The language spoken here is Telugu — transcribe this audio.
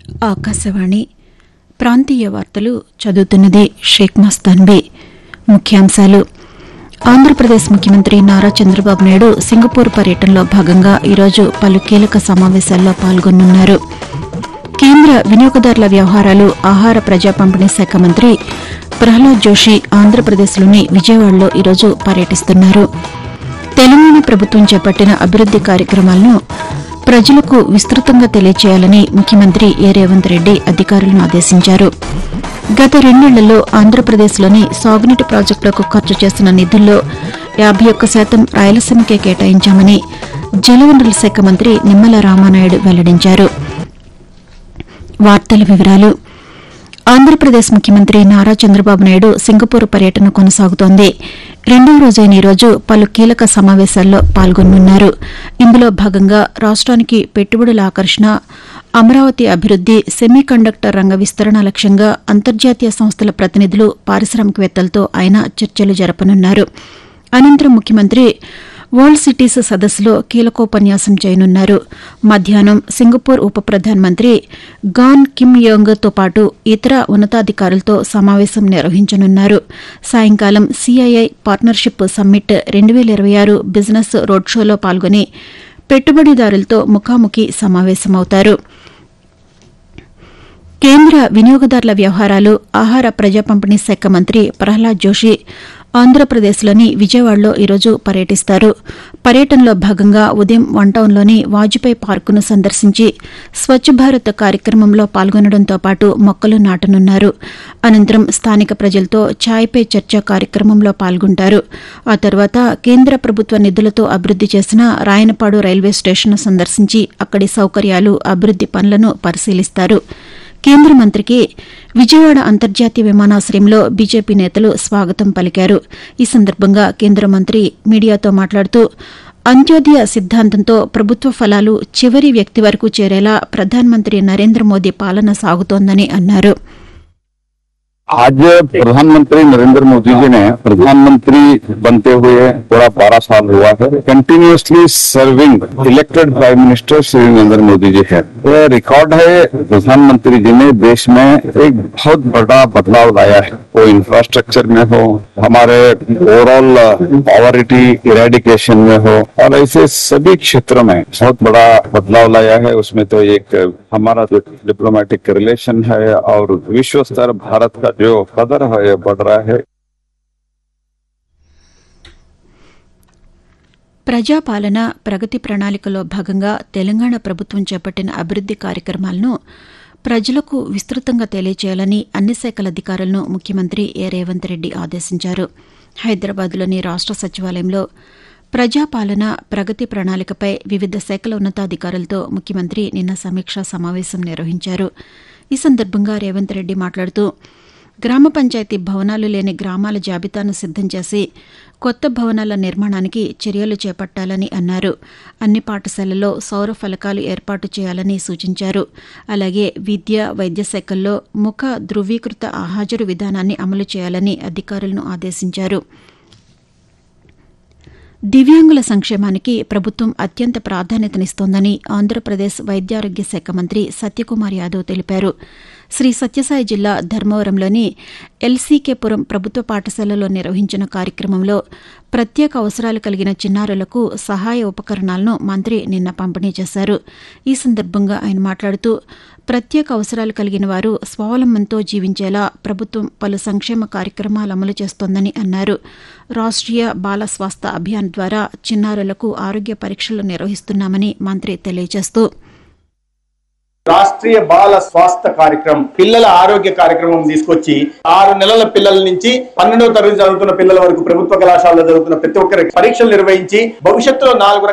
ఆకాశవాణి ప్రాంతీయ వార్తలు చదువుతున్నది షేక్ మస్తాన్బీ ముఖ్యాంశాలు ఆంధ్రప్రదేశ్ ముఖ్యమంత్రి నారా చంద్రబాబు నాయుడు సింగపూర్ పర్యటనలో భాగంగా ఈరోజు పలు కీలక సమావేశాల్లో పాల్గొనున్నారు కేంద్ర వినియోగదారుల వ్యవహారాలు ఆహార ప్రజా పంపిణీ శాఖ మంత్రి ప్రహ్లాద్ జోషి ఆంధ్రప్రదేశ్లోని విజయవాడలో ఈరోజు పర్యటిస్తున్నారు తెలంగాణ ప్రభుత్వం చేపట్టిన అభివృద్ది కార్యక్రమాలను ప్రజలకు విస్తృతంగా తెలియచేయాలని ముఖ్యమంత్రి ఏ రేవంత్ రెడ్డి అధికారులను ఆదేశించారు గత రెండేళ్లలో ఆంధ్రప్రదేశ్లోని సాగునీటి ప్రాజెక్టులకు ఖర్చు చేసిన నిధుల్లో యాబై ఒక్క శాతం రాయలసీమకే కేటాయించామని జలవనరుల శాఖ మంత్రి నిమ్మల రామానాయుడు వెల్లడించారు వార్తల వివరాలు ఆంధ్రప్రదేశ్ ముఖ్యమంత్రి నారా చంద్రబాబు నాయుడు సింగపూర్ పర్యటన కొనసాగుతోంది రెండవ రోజైన ఈ రోజు పలు కీలక సమావేశాల్లో పాల్గొనున్నారు ఇందులో భాగంగా రాష్ట్రానికి పెట్టుబడుల ఆకర్షణ అమరావతి అభివృద్ది సెమీ కండక్టర్ రంగ విస్తరణ లక్ష్యంగా అంతర్జాతీయ సంస్థల ప్రతినిధులు పారిశ్రామికవేత్తలతో ఆయన చర్చలు జరపనున్నారు అనంతరం ముఖ్యమంత్రి వరల్డ్ సిటీస్ సదస్సులో కీలకోపన్యాసం చేయనున్నారు మధ్యాహ్నం సింగపూర్ ఉప ప్రధానమంత్రి గాన్ కిమ్ యోంగ్ తో పాటు ఇతర ఉన్నతాధికారులతో సమావేశం నిర్వహించనున్నారు సాయంకాలం సిఐఐ పార్ట్నర్షిప్ సమ్మిట్ రెండు వేల ఇరవై ఆరు బిజినెస్ రోడ్ షోలో పాల్గొని పెట్టుబడిదారులతో ముఖాముఖి సమావేశమవుతారు కేంద్ర వినియోగదారుల వ్యవహారాలు ఆహార ప్రజా పంపిణీ శాఖ మంత్రి ప్రహ్లాద్ జోషి ఆంధ్రప్రదేశ్లోని విజయవాడలో ఈరోజు పర్యటిస్తారు పర్యటనలో భాగంగా ఉదయం వన్టౌన్లోని వాజ్పేయి పార్కును సందర్శించి స్వచ్ఛ భారత్ కార్యక్రమంలో పాల్గొనడంతో పాటు మొక్కలు నాటనున్నారు అనంతరం స్థానిక ప్రజలతో ఛాయ్ పే చర్చ కార్యక్రమంలో పాల్గొంటారు ఆ తర్వాత కేంద్ర ప్రభుత్వ నిధులతో అభివృద్ది చేసిన రాయనపాడు రైల్వే స్టేషన్ సందర్శించి అక్కడి సౌకర్యాలు అభివృద్ది పనులను పరిశీలిస్తారు కేంద్ర మంత్రికి విజయవాడ అంతర్జాతీయ విమానాశ్రయంలో బీజేపీ నేతలు స్వాగతం పలికారు ఈ సందర్భంగా కేంద్ర మంత్రి మీడియాతో మాట్లాడుతూ అంత్యోదయ సిద్ధాంతంతో ప్రభుత్వ ఫలాలు చివరి వ్యక్తి వరకు చేరేలా ప్రధానమంత్రి నరేంద్ర మోదీ పాలన సాగుతోందని అన్నారు आज प्रधानमंत्री नरेंद्र मोदी जी ने प्रधानमंत्री बनते हुए पूरा बारह साल हुआ है continuously serving elected prime minister Shri Narendra Modi ji है यह रिकॉर्ड है प्रधानमंत्री जी ने देश में एक बहुत बड़ा बदलाव लाया है वो इंफ्रास्ट्रक्चर में हो हमारे ओवरऑल पॉवर्टी इरेडिकेशन में हो और ऐसे सभी क्षेत्रों में बहुत बड़ा बदलाव लाया है उसमें तो एक हमारा जो डिप्लोमेटिक रिलेशन है और विश्व स्तर भारत का जो कदर है ये बढ़ रहा है ప్రజాపాలన ప్రగతి ప్రణాళికలో భాగంగా తెలంగాణ ప్రభుత్వం చేపట్టిన అభివృద్ది కార్యక్రమాలను ప్రజలకు విస్తృతంగా తెలియచేయాలని అన్ని శాఖల అధికారులను ముఖ్యమంత్రి ఏ రేవంత్ రెడ్డి ఆదేశించారు హైదరాబాద్లోని రాష్ట సచివాలయంలో ప్రజాపాలన ప్రగతి ప్రణాళికపై వివిధ శాఖల ఉన్నతాధికారులతో ముఖ్యమంత్రి నిన్న సమీక్షా సమావేశం నిర్వహించారు ఈ సందర్భంగా రేవంత్ రెడ్డి మాట్లాడుతూ గ్రామ పంచాయతీ భవనాలు లేని గ్రామాల జాబితాను సిద్దం చేసి కొత్త భవనాల నిర్మాణానికి చర్యలు చేపట్టాలని అన్నారు అన్ని పాఠశాలల్లో సౌర ఫలకాలు ఏర్పాటు చేయాలని సూచించారు అలాగే విద్య వైద్య శాఖల్లో ముఖ ధృవీకృత హాజరు విధానాన్ని అమలు చేయాలని అధికారులను ఆదేశించారు దివ్యాంగుల సంక్షేమానికి ప్రభుత్వం అత్యంత ప్రాధాన్యతనిస్తోందని ఆంధ్రప్రదేశ్ వైద్యారోగ్య శాఖ మంత్రి సత్యకుమార్ యాదవ్ తెలిపారు శ్రీ సత్యసాయి జిల్లా ధర్మవరంలోని ఎల్సీకేపురం ప్రభుత్వ పాఠశాలలో నిర్వహించిన కార్యక్రమంలో ప్రత్యేక అవసరాలు కలిగిన చిన్నారులకు సహాయ ఉపకరణాలను మంత్రి నిన్న పంపిణీ చేశారు ఈ సందర్భంగా ఆయన మాట్లాడుతూ ప్రత్యేక అవసరాలు కలిగిన వారు స్వావలంబనతో జీవించేలా ప్రభుత్వం పలు సంక్షేమ కార్యక్రమాలు అమలు చేస్తోందని అన్నారు రాష్ట్రీయ బాల స్వాస్థ్య అభియాన్ ద్వారా చిన్నారులకు ఆరోగ్య పరీక్షలు నిర్వహిస్తున్నామని మంత్రి తెలియజేస్తూ రాష్ట్రీయ బాల స్వాస్థ్య కార్యక్రమం పిల్లల ఆరోగ్య కార్యక్రమం తీసుకొచ్చి ఆరు నెలల పిల్లల నుంచి పన్నెండవ తరగతి చదువుతున్న పిల్లల వరకు ప్రభుత్వ కళాశాలలో చదువుతున్న ప్రతి ఒక్కరికి పరీక్షలు నిర్వహించి భవిష్యత్తులో నాలుగు